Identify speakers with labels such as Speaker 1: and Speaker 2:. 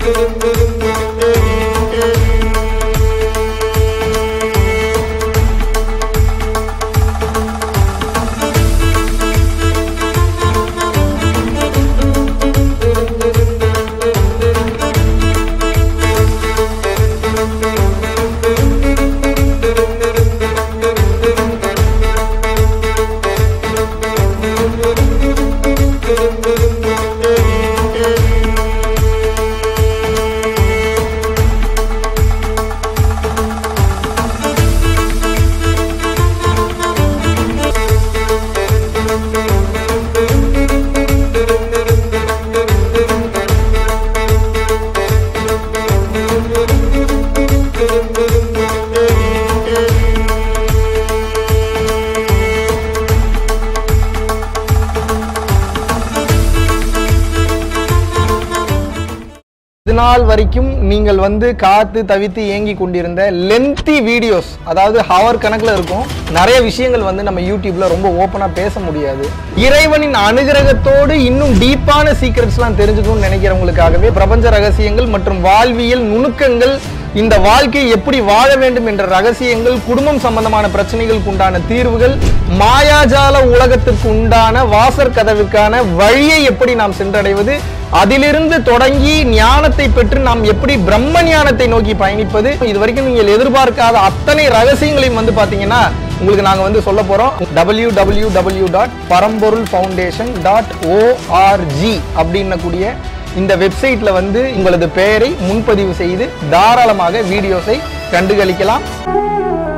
Speaker 1: இது நாள் வரைக்கும் நீங்கள் வந்து காத்து தவித்து ஏங்கி கொண்டிருந்த லென்த்தி வீடியோஸ் அதாவது ஹவர் கணக்குல இருக்கும் நிறைய விஷயங்கள் வந்து நம்ம யூடியூப்ல ரொம்ப ஓப்பனா பேச முடியாது இறைவனின் அனுகிரகத்தோடு இன்னும் டீப்பான சீக்ரெட்ஸ்லாம் தெரிஞ்சுக்கணும்னு நினைக்கிறவங்களுக்காகவே பிரபஞ்ச ரகசியங்கள் மற்றும் வாழ்வியல் நுணுக்கங்கள் இந்த வாழ்க்கை எப்படி வாழ வேண்டும் என்ற ரகசியங்கள் குடும்பம் சம்பந்தமான பிரச்சனைகளுக்கு உண்டான தீர்வுகள் மாயாஜால உலகத்திற்கு உண்டான வாசற் கதவுக்கான வழியை எப்படி நாம் சென்றடைவது அதிலிருந்து தொடங்கி ஞானத்தை பெற்று நாம் எப்படி பிரம்ம ஞானத்தை நோக்கி பயணிப்பது இது வரைக்கும் நீங்கள் எதிர்பார்க்காத அத்தனை ரகசியங்களையும் வந்து பாத்தீங்கன்னா உங்களுக்கு நாங்க வந்து சொல்ல போறோம் W W W dot Paramporul foundation dot O R G அப்படின்னக்கூடிய இந்த வெப்சைட்ல வந்து உங்களது பெயரை முன்பதிவு செய்து தாராளமாக வீடியோஸை கண்டுகளிக்கலாம்